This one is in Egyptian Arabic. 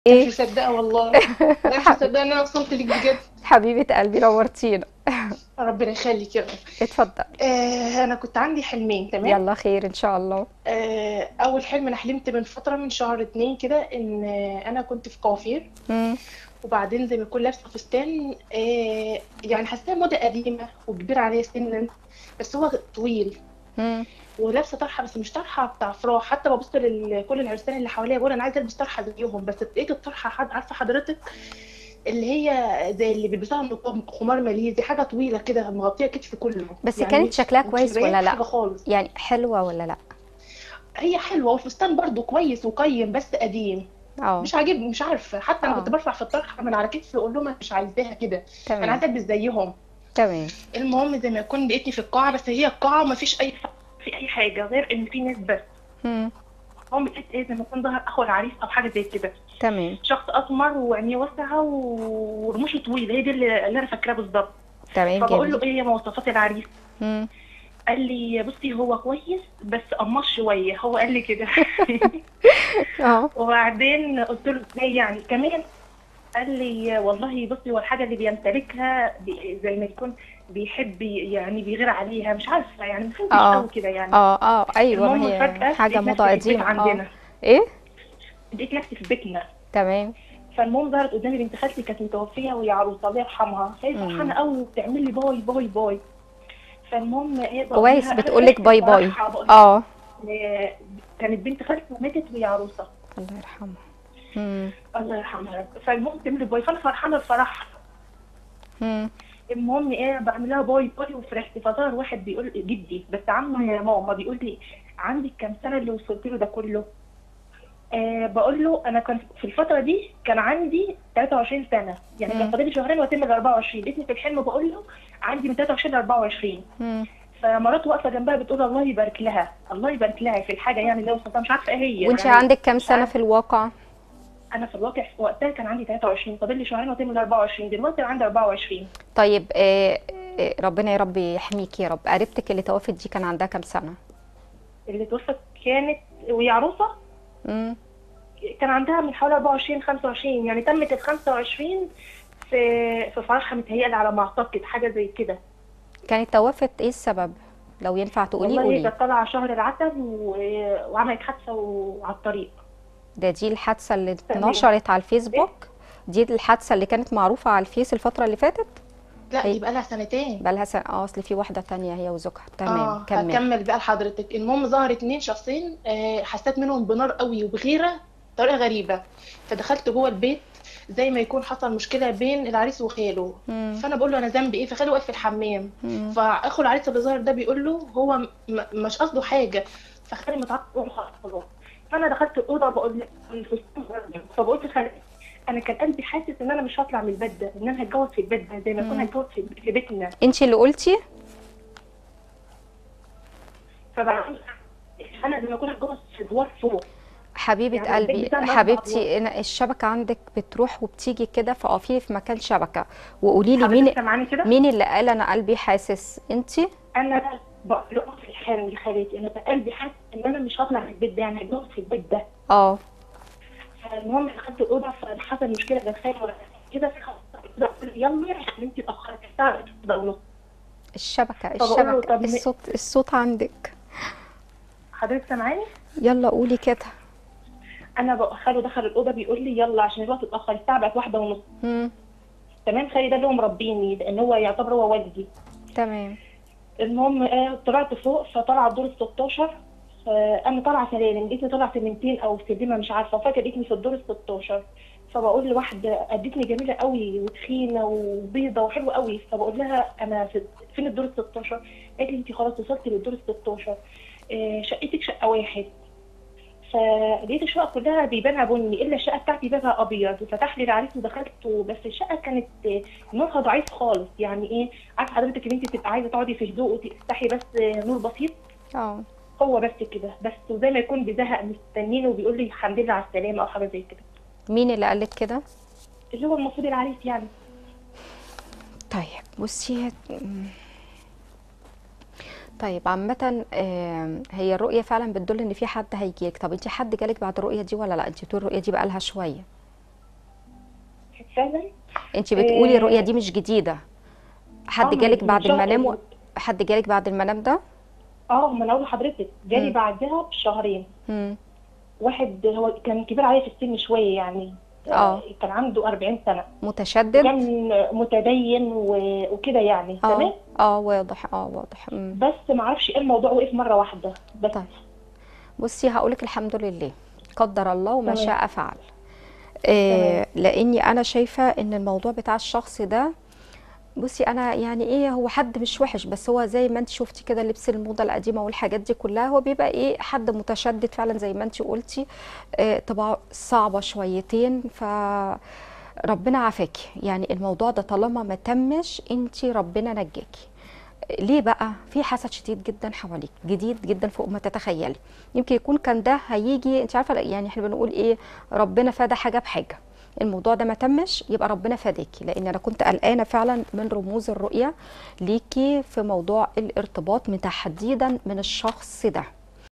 مش ايه مصدقه والله لا مش مصدقه ان انا وصلت لك بجد حبيبة قلبي نورتينا ربنا يخليك يا رب اتفضل آه انا كنت عندي حلمين تمام يلا خير ان شاء الله آه اول حلم انا حلمت من فتره من شهر اتنين كده ان آه، انا كنت في كوافير مم. وبعدين زي ما اكون لابسه فستان آه يعني حاساه موضه قديمه وكبير عليا سنا بس هو طويل مم. ولابسه طرحه بس مش طرحه بتاع افراح حتى ببص لكل العرسان اللي حواليا بقول انا عايزه البس طرحه زيهم بس لقيت الطرحه حد عارفه حضرتك اللي هي زي اللي بيلبسوها من خمار ماليزي حاجه طويله كده مغطيه كتفي كله بس يعني كانت مش شكلها مش كويس مبينة ولا لا حاجه خالص يعني حلوة ولا لا هي حلوه والفستان برضو كويس وقيم بس قديم اه مش عاجبني مش عارفه حتى انا اه كنت برفع في الطرحه من على كتفي اقول لهم انا مش عايزاها كده انا تمام عايزه البس زيهم تمام المهم زي ما يكون لقيتني في القاعه بس هي القاعه ما فيش اي في اي حاجه غير ان في ناس بس مم. هم لقيت ايه زي ما يكون ظهر اخو العريس او حاجه زي كده تمام شخص اسمر وعينيه واسعه و- ورموشه طويله هي دي اللي اللي انا فاكراه بالظبط تمام فبقول له جميل ايه هي مواصفات العريس مم. قال لي بصي هو كويس بس قماص شويه هو قال لي كده اه وبعدين قلت له ازاي يعني كمان قال لي والله بصي هو الحاجه اللي بيمتلكها بي- زي ما يكون بيحب يعني بيغير عليها مش عارفه يعني ما فهمتش اه قوي كده يعني اه اه ايوه ما المهم هي فجاه حاجة لقيت موضة نفسي في البيت قديمة اه عندنا ايه لقيت نفسي في بيتنا تمام فالمهم ظهرت قدامي بنت خالتي كانت متوفيه وهي عروسه الله يرحمها فهي فرحانه مم. قوي وبتعمل لي باي باي باي فالمهم ايه بقول كويس لها انا بتقولك فرحت باي باي بصراحه بقول اه لها كانت بنت خالتي ماتت وهي عروسه الله يرحمه مم. الله يرحمها يا رب فالمهم تعمل لي باي فانا فرحانه الفرح مم. المهم ايه بعمل لها باي باي وفرحت فظهر واحد بيقول جدي بس عمه يا ماما بيقول لي عندك كام سنه اللي وصلت له ده كله آه بقول له انا كان في الفتره دي كان عندي 23 سنه يعني كان مم. فاضل لي شهرين واتم ال 24 لقيتني في الحلم بقول له عندي من 23 ل 24 مم. فمراته واقفه جنبها بتقول الله يبارك لها الله يبارك لها في الحاجه يعني اللي وصلتها مش عارفه ايه هي وانت يعني عندك كام مش سنة عارفه في الواقع انا في الواقع في وقتها كان عندي 23 فاضل لي شهرين واتم ال 24 دلوقتي أنا عندي 24 طيب آه آه، ربنا يا رب يحميك يا رب قريبتك اللي توفت دي كان عندها كام سنة اللي توفت كانت وهي عروسه مم. كان عندها من حوالي 24 25 يعني تمت ال 25 في في فرحها متهيألي على ما اعتقد حاجه زي كده كانت توفت ايه السبب لو ينفع تقولي والله هي قولي كانت طالعه شهر العسل و... وعملت حادثه وعلى الطريق ده دي الحادثة اللي تمام اتنشرت على ايه الفيسبوك دي الحادثة اللي كانت معروفة على الفيس الفترة اللي فاتت لا هي دي بقى لها سنتين بقالها سنة اه اصل في واحدة تانية هي وزوجها تمام اه كملي هكمل بقى لحضرتك المهم ظهر اتنين شخصين آه حسيت منهم بنار قوي وبغيره بطريقه غريبه فدخلت جوه البيت زي ما يكون حصل مشكله بين العريس وخاله مم. فانا بقول له انا ذنبي ايه فخاله واقف في الحمام مم. فاخو العريس اللي ظاهر ده بيقول له هو م- م- مش قصده حاجه فخالي متعصب خلاص فانا دخلت الاوضه بقول له الفستان غير. فبقول لخالي انا كان قلبي حاسس ان انا مش هطلع من البيت ده ان انا هتجوز في البيت ده زي ما اكون مم. هتجوز في في بيتنا انتي اللي قلتي فبعدين انا زي ما اكون هتجوز في ادوار فوق حبيبة يعني البيت قلبي بتاعنا اربع ادوار حبيبتي أنا الشبكة عندك بتروح وبتيجي كده فقفي في مكان شبكة وقولي لي مين حضرتك سامعاني كده مين اللي قال انا قلبي حاسس انتي انا بقول له في الحلم لخالتي انا كان قلبي حاسس ان انا مش هطلع من البيت ده يعني هتجوز في البيت ده اه فالمهم دخلت الاوضه فحصل مشكله بين خالي ولا كده فقلت له يلا عشان انت اتاخرت الساعه كده ونص الشبكة فبقول له الشبكة طب م- الصوت الصوت عندك حضرتك سامعاني يلا قولي كده انا بقى خاله دخل الاوضه بيقول لي يلا عشان الوقت اتاخر الساعه بقت واحده ونص مم. تمام خالي ده اللي هو مربيني لان هو يعتبر هو والدي تمام المهم آه، طلعت فوق فطلع الدور ال 16 آه، انا طالعه سلالم لقيتني طالعه سلمتين او سلمه مش عارفه فجاه لقيتني في الدور ال 16 فبقول لواحده ادتني جميله قوي وتخينه وبيضه وحلوه قوي فبقول لها انا في فين الدور ال 16 قالت لي انت خلاص وصلتي للدور ال 16 آه، شقتك شقه واحد فلقيت الشقه كلها بيبانها بني الا الشقه بتاعتي بابها ابيض وفتح لي العريس ودخلت بس الشقه كانت آه، نورها ضعيف خالص يعني ايه عارفه حضرتك ان انت تبقى عايزه تقعدي في هدوء وتفتحي بس آه، نور بسيط اه هو بس كده بس وزي ما يكون بيزهق مستنينه وبيقول لي الحمد لله على السلامه او حاجه زي كده مين اللي قالك كده اللي هو المفروض العريس يعني طيب بصي هت- مم. طيب عامة آم، هي الرؤية فعلا بتدل ان في حد هيجيلك طب انت حد جالك بعد الرؤية دي ولا لا انت بتقول الرؤية دي بقالها شوية فعلا انت بتقولي آه. الرؤيه دي مش جديده حد آه، جالك من بعد شهر- المنام و... حد جالك بعد المنام ده اه ما انا اقول لحضرتك جالي مم. بعدها بشهرين مم. واحد هو كان كبير عليا في السن شويه يعني آه. كان عنده 40 سنه متشدد كان متدين و- وكده يعني تمام اه اه واضح اه واضح مم. بس ما اعرفش ايه الموضوع وقف مره واحده بس طيب بصي هقولك الحمد لله قدر الله وما تمام. شاء فعل آه لاني انا شايفه ان الموضوع بتاع الشخص ده بصي انا يعني ايه هو حد مش وحش بس هو زي ما انت شفتي كده لبس الموضه القديمه والحاجات دي كلها هو بيبقى ايه حد متشدد فعلا زي ما انت قلتي آه طباعه صعبه شويتين ف ربنا عافاكي يعني الموضوع ده طالما ما تمش انت ربنا نجاكي ليه بقى في حسد شديد جدا حواليك جديد جدا فوق ما تتخيلي يمكن يكون كان ده هيجي انت عارفه يعني احنا بنقول ايه ربنا فادى حاجه بحاجه الموضوع ده ما تمش يبقى ربنا فاداكي لان انا كنت قلقانه فعلا من رموز الرؤيه ليكي في موضوع الارتباط من تحديدا من الشخص ده